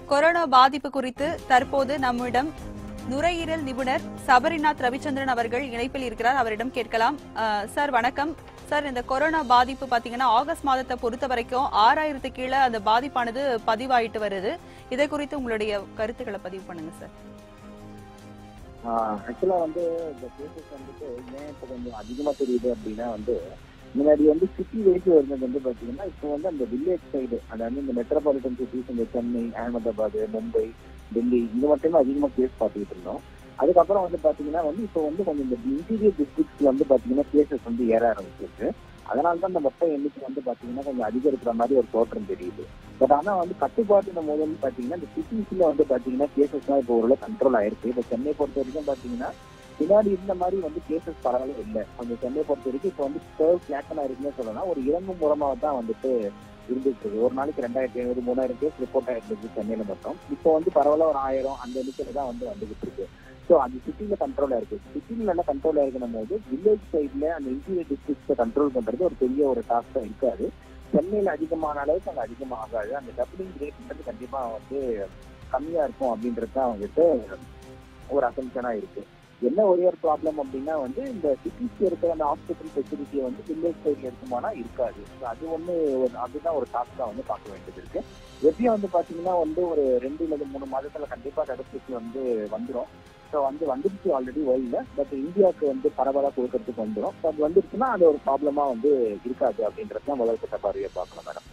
Corona பாதிப்பு குறித்து தற்போது நம்மிடம் நுரையீரல் நிபுணர் சபரிநாத் ரவிச்சந்திரன் அவர்கள் இணைப்பில் இருக்கிறார் அவரிடம் கேட்கலாம் அஹ், சார் வணக்கம் சார் இந்த கொரோனா பாதிப்பு பாத்தீங்கன்னா ஆகஸ்ட் மாதத்தை பொறுத்த வரைக்கும் ஆறாயிரத்து கீழே அந்த பாதிப்பானது பதிவாயிட்டு வருது இதை குறித்து உங்களுடைய கருத்துக்களை பதிவு பண்ணுங்க சார் ஆக்சுவலா வந்து இந்த கேசஸ் வந்துட்டு ஏன் இப்போ கொஞ்சம் அதிகமா தெரியுது அப்படின்னா வந்து முன்னாடி வந்து சிட்டி வைஸ் இருந்தது வந்து பாத்தீங்கன்னா இப்போ வந்து அந்த வில்லேஜ் சைடு அதாவது இந்த மெட்ரோபாலிட்டன் சிட்டிஸ் இந்த சென்னை அகமதாபாத் மும்பை டெல்லி இங்க மட்டுமே அதிகமா கேஸ் பார்த்துக்கிட்டு இருந்தோம் அதுக்கப்புறம் வந்து பாத்தீங்கன்னா வந்து இப்போ வந்து கொஞ்சம் இந்த இன்டீரியர் டிஸ்ட்ரிக்ட்ஸ்ல வந்து பாத்தீங்கன்னா கேசஸ் வந்து ஏற ஆரம்பிச்சிருக்கு அதனால தான் இந்த மொத்த எண்ணிக்கை வந்து பாத்தீங்கன்னா கொஞ்சம் அதிகரிக்கிற மாதிரி ஒரு தோற்றம் தெரியுது பட் ஆனா வந்து கட்டுப்பாட்டு போது வந்து பாத்தீங்கன்னா இந்த சிட்டிஸ்ல வந்து பாத்தீங்கன்னா கேசஸ்லாம் இப்போ ஓரளவு கண்ட்ரோல் ஆயிருக்கு இப்போ சென்னை பொறுத்த வரைக்கும் பாத்தீங்கன்னா முன்னாடி இருந்த மாதிரி வந்து கேசஸ் பரவாயில்ல இல்லை கொஞ்சம் சென்னை பொறுத்த வரைக்கும் இப்போ வந்து கர்வ் ஃபிளாட்டனா இருக்குன்னு சொல்லலாம் ஒரு இறங்கும் முறமா தான் வந்துட்டு இருந்துட்டு இருக்கு ஒரு நாளைக்கு ரெண்டாயிரத்தி ஐநூறு மூணாயிரம் கேஸ் ரிப்போர்ட் ஆயிருக்கு சென்னையில மட்டும் இப்போ வந்து பரவாயில்ல ஒரு ஆயிரம் அந்த எண்ணிக்கையில தான் வந்து வந்துகிட்டு இருக்கு ஸோ அது சிட்டில கண்ட்ரோலா இருக்கு சிட்டில நல்லா கண்ட்ரோலா இருக்கணும் போது வில்லேஜ் சைட்ல அந்த இன்டீரியர் டிஸ்ட்ரிக்ட்ஸை கண்ட்ரோல் பண்றது ஒரு பெரிய ஒரு டாஸ்கா இருக்காது சென்னையில அதிகமான அளவுக்கு அங்க அதிகமாகாது அந்த டபுளிங் ரேட் வந்து கண்டிப்பா வந்து கம்மியா இருக்கும் அப்படின்றது தான் வந்துட்டு ஒரு அசம்ஷனா இருக்கு என்ன ஒரே ஒரு ப்ராப்ளம் அப்படின்னா வந்து இந்த சிட்டிஸ்ல இருக்கிற அந்த ஹாஸ்பிட்டல் ஃபெசிலிட்டியை வந்து வில்லேஜ் சைட்ல இருக்குமானா இருக்காது So அது ஒண்ணு ஒரு- அதுதான் ஒரு டாஸ்கா வந்து பார்க்க வேண்டியது இருக்கு எப்படியும் வந்து பாத்தீங்கன்னா வந்து ஒரு ரெண்டு இல்லது மூணு மாதத்துல கண்டிப்பா தடுப்பூசி வந்து வந்துரும் ஸோ வந்து வந்துருச்சு ஆல்ரெடி வேர்ல்ட்ல பட் இந்தியாவுக்கு வந்து பரவலாக கொடுக்கறதுக்கு வந்துடும் ஸோ அது வந்துருச்சுன்னா அது ஒரு ப்ராப்ளமா வந்து இருக்காது அப்படின்றது தான் முதல் கட்ட பார்வையை பார்க்கணும் மேடம்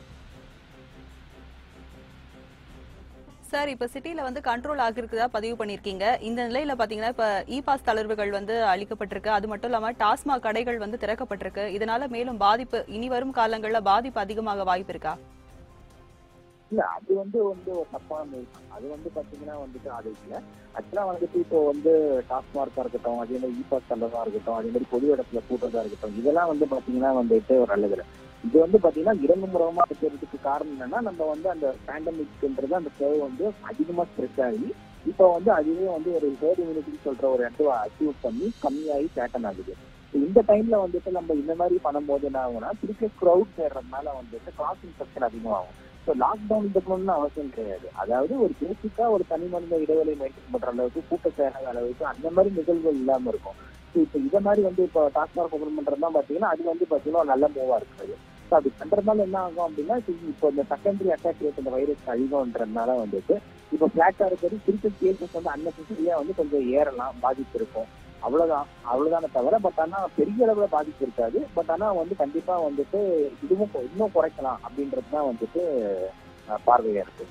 சார் இப்ப சிட்டில வந்து கண்ட்ரோல் ஆகிருக்குதா பதிவு பண்ணிருக்கீங்க இந்த நிலையில பாத்தீங்கன்னா இப்ப இ பாஸ் தளர்வுகள் வந்து அளிக்கப்பட்டிருக்கு அது மட்டும் இல்லாம டாஸ்மாக் கடைகள் வந்து திறக்கப்பட்டிருக்கு இதனால மேலும் பாதிப்பு இனி வரும் காலங்கள்ல பாதிப்பு அதிகமாக வாய்ப்பு இருக்கா இல்ல அது வந்து வந்து ஒரு தப்பான move. அது வந்து பாத்தீங்கன்னா வந்துட்டு அது இல்ல ஆக்சுவலா வந்துட்டு இப்போ வந்து டாஸ்மார்க்கா இருக்கட்டும் அதே மாதிரி இ பாஸ் தள்ளதா இருக்கட்டும் அதே மாதிரி பொது இடத்துல கூட்டுறதா இருக்கட்டும் இதெல்லாம் வந்து பாத்தீங்கன்னா வந்துட்டு ஒரு நல்லது இல்ல. இது வந்து பாத்தீங்கன்னா இறங்கு முறமா இருக்கிறதுக்கு காரணம் என்னன்னா நம்ம வந்து அந்த பேண்டமிக்ன்றது அந்த சேவை வந்து அதிகமா ஸ்ட்ரெஸ் ஆகி இப்போ வந்து அதுவே வந்து ஒரு ஹேர்ட் இம்யூனிட்டி சொல்ற ஒரு இடத்துல அச்சீவ் பண்ணி கம்மியாகி பேட்டன் ஆகுது So இந்த டைம்ல வந்துட்டு நம்ம இந்த மாதிரி பண்ணும்போது என்ன ஆகும்னா திருப்பி க்ரௌட் சேர்றதுனால வந்துட்டு கிராஸ் இன்ஃபெக்ஷன் அதிகமாகும் ஸோ லாக்டவுன் இருக்கணும்னு அவசியம் கிடையாது அதாவது ஒரு பேசிக்கா ஒரு தனி மனித இடைவெளி மெயின்டைன் பண்ற அளவுக்கு கூட்ட சேராத அளவுக்கு அந்த மாதிரி நிகழ்வுகள் இல்லாம இருக்கும் ஸோ இப்போ இதை மாதிரி வந்து இப்போ டாஸ்மாக் ஓபன் பண்றதுலாம் பாத்தீங்கன்னா அது வந்து பாத்தீங்கன்னா ஒரு நல்ல மூவா இருக்காது ஸோ அது பண்றதுனால என்ன ஆகும் அப்படின்னா இப்போ இப்போ இந்த செகண்டரி அட்டாக் ரேட் இந்த வைரஸ் அதிகம்ன்றதுனால வந்துட்டு இப்போ பிளாட்டா இருக்கிறது திருப்பி கேசஸ் வந்து அன்னெசரியா வந்து கொஞ்சம் ஏறலாம் பாதிப்பு இருக்கும் அவ்வளவுதான் அவ்வளவுதானே தவிர பட் ஆனா பெரிய அளவுல பாதிப்பு இருக்காது பட் ஆனா வந்து கண்டிப்பா வந்துட்டு இதுவும் கொ- இன்னும் குறைக்கலாம் அப்படின்றது தான் வந்துட்டு அஹ், பார்வையா இருக்கு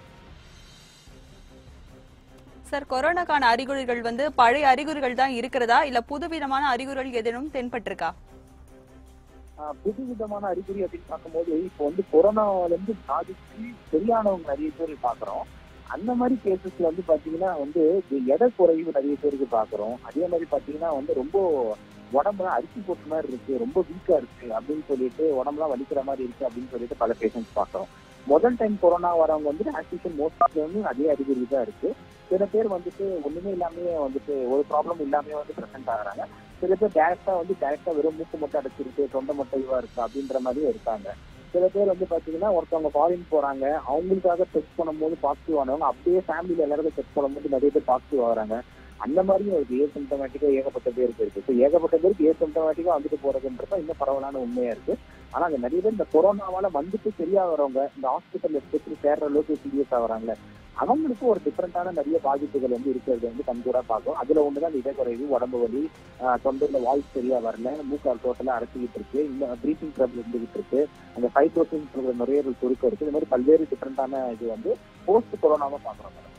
சார் கொரோனாக்கான அறிகுறிகள் வந்து பழைய அறிகுறிகள் தான் இருக்கிறதா இல்ல புதுவிதமான அறிகுறிகள் ஏதேனும் தென்பட்டிருக்கா ஆஹ் புது விதமான அறிகுறி அப்படின்னு பார்க்கும்போது இப்போ வந்து கொரோனால இருந்து பாதிச்சு சரியானவங்க நிறைய பேர் பாக்குறோம் அந்த மாதிரி கேசஸ்ல வந்து பாத்தீங்கன்னா வந்து இந்த எடை குறைவு நிறைய பேருக்கு பாக்குறோம் அதே மாதிரி பாத்தீங்கன்னா வந்து ரொம்ப உடம்புலாம் அரிசி போட்ட மாதிரி இருக்கு ரொம்ப வீக்கா இருக்கு அப்படின்னு சொல்லிட்டு உடம்புலாம் வலிக்கிற மாதிரி இருக்கு அப்படின்னு சொல்லிட்டு பல பேஷண்ட்ஸ் பாக்குறோம் முதல் டைம் கொரோனா வரவங்க வந்து ஆக்சிஜன் மோஸ்ட் ஆஃப் வந்து அதே அறிகுறி தான் இருக்கு சில பேர் வந்துட்டு ஒண்ணுமே இல்லாமயே வந்துட்டு ஒரு ப்ராப்ளம் இல்லாமயே வந்து பிரசன்ட் ஆகுறாங்க சில பேர் டேரக்டா வந்து டேரக்டா வெறும் மூக்கு மட்டும் அடைச்சிருக்கு தொண்டை மட்டும் இதுவா இருக்கு அப்படின்ற மாதிரியும் இருக்காங்க சில பேர் வந்து பாத்தீங்கன்னா ஒருத்தவங்க ஃபாரின் போறாங்க அவங்களுக்காக டெஸ்ட் பண்ணும்போது பாசிட்டிவ் ஆனவங்க அப்படியே ஃபேமிலியில எல்லாருக்கும் டெஸ்ட் பண்ணும்போது நிறைய பேர் பாசிட்டிவ் ஆகுறாங்க அந்த மாதிரியும் இருக்கு ஏ சிம்டமேட்டிக்கா ஏகப்பட்ட பேருக்கு இருக்கு ஸோ ஏகப்பட்ட பேருக்கு ஏ சிம்டமேட்டிக்கா வந்துட்டு போறதுன்றது இன்னும் பரவலான உண்மையா இருக்கு ஆனா அந்த நிறைய பேர் இந்த கொரோனாவால வந்துட்டு சரியாகிறவங்க இந்த ஹாஸ்பிட்டல் எஸ்பெஷலி சேர்ற அளவுக்கு சீரியஸ் ஆகுறாங்கல்ல அவங்களுக்கு ஒரு டிஃப்ரெண்டான நிறைய பாதிப்புகள் வந்து இருக்கிறது வந்து கண்கூடா பார்க்கும் அதுல ஒண்ணுதான் இந்த இடக்குறைவு உடம்பு வலி ஆஹ் தொண்டையில வாய்ஸ் சரியா வரல மூக்கால் டோட்டலா அடைச்சிக்கிட்டு இருக்கு இல்ல ப்ரீத்திங் ட்ரபிள் இருந்துகிட்டு இருக்கு அந்த ஃபைப்ரோசின் நுரையீரல் சுருக்கம் இருக்கு இந்த மாதிரி பல்வேறு டிஃப்ரெண்டான இது வந்து போஸ்ட் கொரோனாவை பாக்குறோம் மேடம்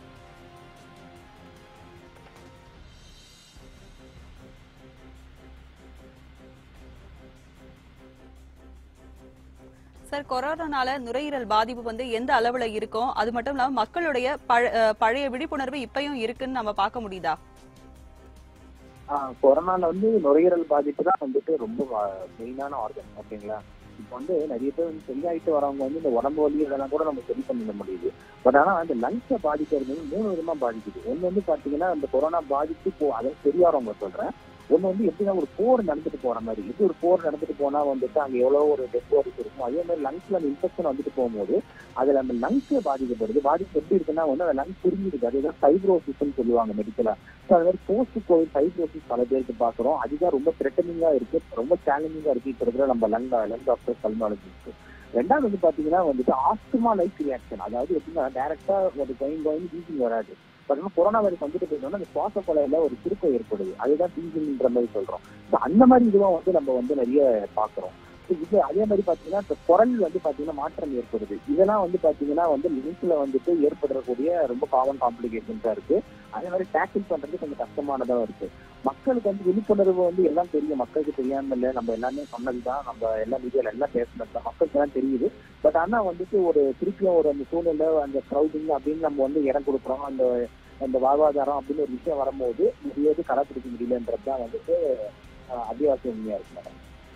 சார் கொரோனானால நுரையீரல் பாதிப்பு வந்து எந்த அளவுல இருக்கும் அது மட்டும் இல்லாம மக்களுடைய பழ- அஹ், பழைய விழிப்புணர்வு இப்பயும் இருக்குன்னு நம்ம பார்க்க முடியுதா ஆஹ் கொரோனால வந்து நுரையீரல் பாதிப்பு தான் வந்துட்டு ரொம்ப மெயினான ஆர்கன் ஓகேங்களா இப்போ வந்து நிறைய பேர் வந்து சரியாயிட்டு வரவங்க வந்து இந்த உடம்பு வலி இதெல்லாம் கூட நம்ம சரி பண்ணிட முடியுது பட் ஆனா அந்த லங்ஸை பாதிக்கிறது வந்து மூணு விதமா பாதிக்குது ஒண்ணு வந்து பாத்தீங்கன்னா இந்த கொரோனா பாதித்து போ அதை சரியாறவங்க சொல்றேன் ஒண்ணு வந்து எப்படின்னா ஒரு போர் நடந்துட்டு போற மாதிரி எப்படி ஒரு போர் நடந்துட்டு போனா வந்துட்டு அங்க எவ்வளவு ஒரு டெத் பாடிஸ் இருக்கும் அதே மாதிரி லங்ஸ்ல அந்த இன்ஃபெக்ஷன் வந்துட்டு போகும்போது அதுல அந்த லங்ஸ் பாதிக்கப்படுது பாதிப்பு எப்படி இருக்குன்னா வந்து அந்த லங்ஸ் புரிஞ்சிருக்கு அதுதான் ஃபைப்ரோசிஸ்ன்னு சொல்லுவாங்க மெடிக்கலா ஸோ அது மாதிரி போஸ்ட் கோவிட் ஃபைப்ரோசிஸ் பல பேருக்கு பாக்குறோம் அதுதான் ரொம்ப த்ரெட்டனிங்கா இருக்கு ரொம்ப சேலஞ்சிங்கா இருக்கு இப்ப இருக்கிற நம்ம லங் லங் டாக்டர் பல்மாலஜிஸ்ட் ரெண்டாவது வந்து பாத்தீங்கன்னா வந்துட்டு ஆஸ்துமா லைக் ரியாக்ஷன் அதாவது எப்படின்னா டைரக்டா ஒரு கோயின் கோயின் வீசிங் வராது பட் கொரோனா வைரஸ் வந்துட்டு போயிட்டோம்னா அந்த சுவாச கொலையில ஒரு சுருக்கம் ஏற்படுது அதுதான் டீசிங்ன்ற மாதிரி சொல்றோம் ஸோ அந்த மாதிரி இதுவும் வந்து நம்ம வந்து நிறைய பாக்குறோம் So இது அதே மாதிரி பாத்தீங்கன்னா இப்ப குரல் வந்து பாத்தீங்கன்னா மாற்றம் ஏற்படுது இதெல்லாம் வந்து பாத்தீங்கன்னா வந்து லிங்க்ல வந்துட்டு ஏற்படக்கூடிய ரொம்ப காமன் காம்ப்ளிகேஷன்ஸா இருக்கு அதே மாதிரி டேக்கிள் பண்றது கொஞ்சம் கஷ்டமானதா இருக்கு மக்களுக்கு வந்து விழிப்புணர்வு வந்து எல்லாம் தெரியும் மக்களுக்கு தெரியாம இல்ல நம்ம எல்லாமே சொன்னதுதான் நம்ம எல்லா மீடியால எல்லாம் பேசுனது தான் மக்களுக்கு எல்லாம் தெரியுது பட் ஆனா வந்துட்டு ஒரு திருப்பியும் ஒரு அந்த சூழ்நிலை அந்த க்ரௌடிங் அப்படின்னு நம்ம வந்து இடம் கொடுக்குறோம் அந்த அந்த வாழ்வாதாரம் அப்படின்னு ஒரு விஷயம் வரும்போது முடியாது கடைப்பிடிக்க முடியலன்றது தான் வந்துட்டு அஹ், அத்தியாவசிய உண்மையா இருக்கு மேடம்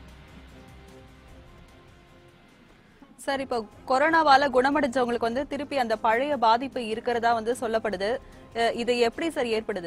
சார் இப்போ கொரோனாவால குணமடைஞ்சவங்களுக்கு வந்து திருப்பி அந்த பழைய பாதிப்பு இருக்கிறதா வந்து சொல்லப்படுது அஹ் இது எப்படி சார் ஏற்படுது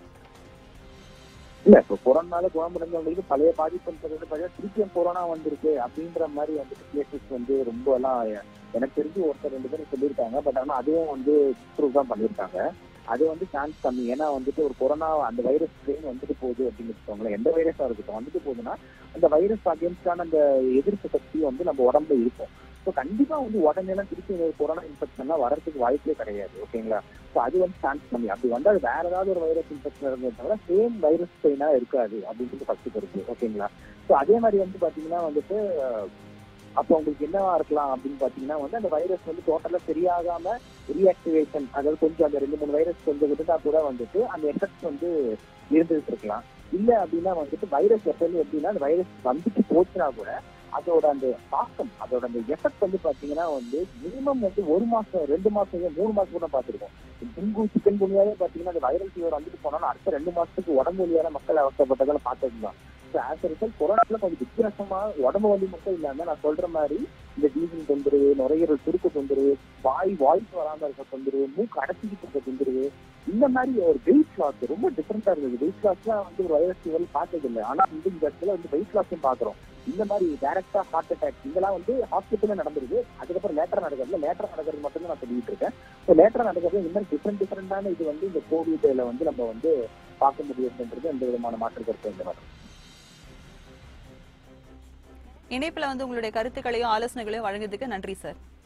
இல்ல இப்ப கொரோனால குணமடைஞ்சவங்களுக்கு பழைய பாதிப்புன்றது வந்து பாத்தீங்கன்னா திருப்பியும் கொரோனா வந்திருக்கு அப்படின்ற மாதிரி வந்துட்டு கேசஸ் வந்து ரொம்ப எல்லாம் எனக்கு தெரிஞ்சு ஒருத்தர் ரெண்டு பேரும் சொல்லியிருக்காங்க பட் ஆனா அதுவும் வந்து ப்ரூவ் தான் பண்ணியிருக்காங்க அது வந்து சான்ஸ் கம்மி ஏன்னா வந்துட்டு ஒரு கொரோனா அந்த வைரஸ் ஸ்ட்ரெயின் வந்துட்டு போகுது அப்படின்னு வச்சுக்கோங்களேன் எந்த வைரஸா இருக்கட்டும் வந்துட்டு போகுதுன்னா அந்த வைரஸ் அகேன்ஸ்டான அந்த எதிர்ப்பு சக்தி வந்து நம்ம உடம்புல இருக்கும் ஸோ கண்டிப்பா வந்து உடனே எல்லாம் திருப்பி ஒரு கொரோனா இன்ஃபெக்ஷன்லாம் வரதுக்கு வாய்ப்பே கிடையாது ஓகேங்களா ஸோ அது வந்து சான்ஸ் கம்மி அப்படி வந்து அது வேற ஏதாவது ஒரு வைரஸ் இன்ஃபெக்ஷன் இருந்ததை தவிர சேம் வைரஸ் ஸ்ட்ரெயினா இருக்காது அப்படின்னு ஃபர்ஸ்ட் கருத்து ஓகேங்களா ஸோ அதே மாதிரி வந்து பாத்தீங்கன்னா வந்துட்டு அஹ், அப்போ உங்களுக்கு என்னவா இருக்கலாம் அப்படின்னு பாத்தீங்கன்னா வந்து அந்த வைரஸ் வந்து டோட்டலா சரியாகாம ரீஆக்டிவேஷன் அதாவது கொஞ்சம் அந்த ரெண்டு மூணு வைரஸ் கொஞ்சம் விட்டுட்டா கூட வந்துட்டு அந்த எஃபெக்ட் வந்து இருந்துட்டு இருக்கலாம் இல்ல அப்படின்னா வந்துட்டு வைரஸ் எப்பவுமே எப்படின்னா அந்த வைரஸ் வந்துட்டு போச்சுன்னா கூட அதோட அந்த தாக்கம் அதோட அந்த எஃபெக்ட் வந்து பாத்தீங்கன்னா வந்து மினிமம் வந்து ஒரு மாசம் ரெண்டு மாசம் இல்ல மூணு மாசம் கூட பார்த்திருக்கோம் டெங்கு சிக்கன் குனியாவே பாத்தீங்கன்னா அந்த வைரல் ஃபீவர் வந்துட்டு போனாலும் அடுத்த ரெண்டு மாசத்துக்கு உடம்பு வழியான மக்கள் அவசரப்பட்டதால பார்த்ததுதான் ஸோ ஆஸ் ரிசல்ட் கொரோனால கொஞ்சம் வித்தியாசமா உடம்பு வலி மட்டும் இல்லாம நான் சொல்ற மாதிரி இந்த டீசல் தொந்தரவு நுரையீரல் சுருக்க தொந்தரவு வாய் வாய்ஸ் வராம இருக்க தொந்தரவு மூக்கு அடைச்சிக்கிட்டு இருக்க தொந்தரவு இந்த மாதிரி ஒரு வெயிட் லாஸ் ரொம்ப டிஃப்ரெண்டா இருந்தது வெயிட் லாஸ்லாம் வந்து ஒரு வைரஸ் ஃபீவர் பார்த்தது இல்லை ஆனா இந்த இந்த இடத்துல வந்து வெயிட் லாஸும் பாக்குறோம் இந்த மாதிரி டைரக்டா ஹார்ட் அட்டாக் இதெல்லாம் வந்து ஹாஸ்பிட்டல்ல நடந்துருது அதுக்கப்புறம் லேட்டரா நடக்கிறது லேட்டரா நடக்கிறது மட்டும் தான் நான் சொல்லிட்டு இருக்கேன் ஸோ லேட்டரா நடக்கிறது இந்த மாதிரி டிஃப்ரெண்ட் டிஃப்ரெண்டான இது வந்து இந்த கோவிட்ல வந்து நம்ம வந்து பார்க்க முடியுதுன்றது எந்த விதமான மாற்று கருத்து இந்த மாதிரி இணைப்புல வந்து உங்களுடைய கருத்துக்களையும் ஆலோசனைகளையும் வழங்குறதுக்கு நன்றி சார்